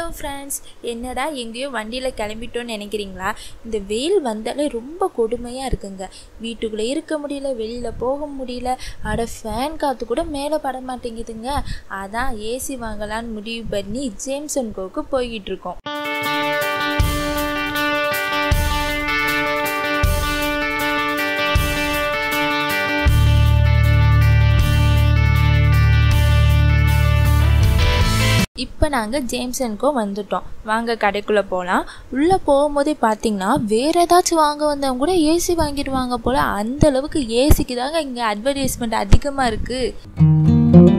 friends என்னடா எங்கேயோ வண்டியில் கிளம்பிட்டோன்னு நினைக்கிறீங்களா இந்த வெயில் வந்தாலே ரொம்ப கொடுமையாக இருக்குங்க வீட்டுக்குள்ளே இருக்க முடியல வெளியில் போக முடியல அட ஃபேன் காற்று கூட மேலே பட மாட்டேங்குதுங்க அதான் ஏசி வாங்கலான்னு முடிவு பண்ணி ஜேம்ஸ் அண்ட் கோக்கு போய்கிட்டு இருக்கோம் இப்போ நாங்கள் ஜேம்ஸ் அண்ட் கோ வந்துட்டோம் வாங்க கடைக்குள்ளே போகலாம் உள்ளே போகும்போதே பார்த்தீங்கன்னா வேறு ஏதாச்சும் வாங்க வந்தவங்க கூட ஏசி வாங்கிடுவாங்க போல் அந்த அளவுக்கு ஏசிக்கு தாங்க இங்கே அட்வர்டைஸ்மெண்ட் அதிகமாக இருக்குது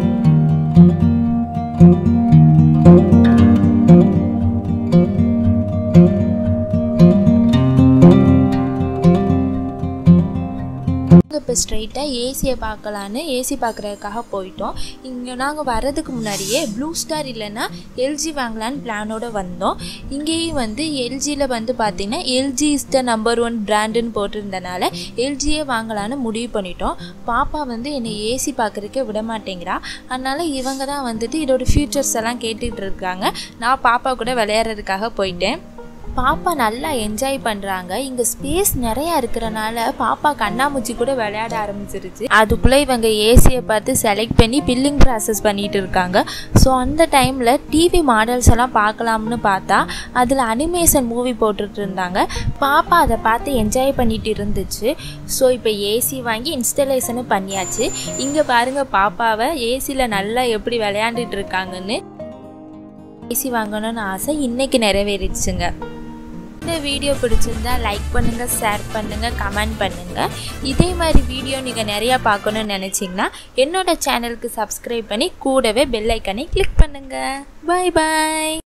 இப்போ ஸ்ட்ரைட்டாக ஏசியை பார்க்கலான்னு ஏசி பார்க்குறதுக்காக போயிட்டோம் இங்கே நாங்கள் வர்றதுக்கு முன்னாடியே ப்ளூ ஸ்டார் இல்லைன்னா எல்ஜி வாங்கலான்னு பிளானோட வந்தோம் இங்கேயும் வந்து எல்ஜியில் வந்து பார்த்திங்கன்னா LG is the number one பிராண்டுன்னு போட்டிருந்தனால எல்ஜியே வாங்கலான்னு முடிவு பண்ணிட்டோம் பாப்பா வந்து என்னை ஏசி பார்க்குறதுக்கே விட மாட்டேங்கிறா அதனால் இவங்க தான் வந்துட்டு இதோட ஃபியூச்சர்ஸ் எல்லாம் கேட்டுட்டு இருக்காங்க நான் பாப்பா கூட விளையாடுறதுக்காக போயிட்டேன் பாப்பா நல்லா என்ஜாய் பண்ணுறாங்க இங்கே ஸ்பேஸ் நிறையா இருக்கிறனால பாப்பா கண்ணாமூச்சி கூட விளையாட ஆரம்பிச்சிருச்சு அதுக்குள்ளே இவங்க ஏசியை பார்த்து செலக்ட் பண்ணி பில்லிங் ப்ராசஸ் பண்ணிட்டு இருக்காங்க ஸோ அந்த டைமில் டிவி மாடல்ஸ் எல்லாம் பார்க்கலாம்னு பார்த்தா அதில் அனிமேஷன் மூவி போட்டுட்டு இருந்தாங்க பாப்பா அதை பார்த்து என்ஜாய் பண்ணிட்டு இருந்துச்சு ஸோ இப்போ ஏசி வாங்கி இன்ஸ்டலேஷனும் பண்ணியாச்சு இங்கே பாருங்கள் பாப்பாவை ஏசியில் நல்லா எப்படி விளையாண்டுட்டு இருக்காங்கன்னு ஏசி வாங்கணும்னு ஆசை இன்னைக்கு நிறைவேறிடுச்சுங்க இந்த வீடியோ பிடிச்சிருந்தா லைக் பண்ணுங்கள் ஷேர் பண்ணுங்கள் கமெண்ட் பண்ணுங்கள் இதே மாதிரி வீடியோ நீங்கள் நிறையா பார்க்கணுன்னு நினச்சிங்கன்னா என்னோட சேனலுக்கு சப்ஸ்கிரைப் பண்ணி கூடவே பெல் ஐக்கனை கிளிக் பண்ணுங்கள் பாய் பாய்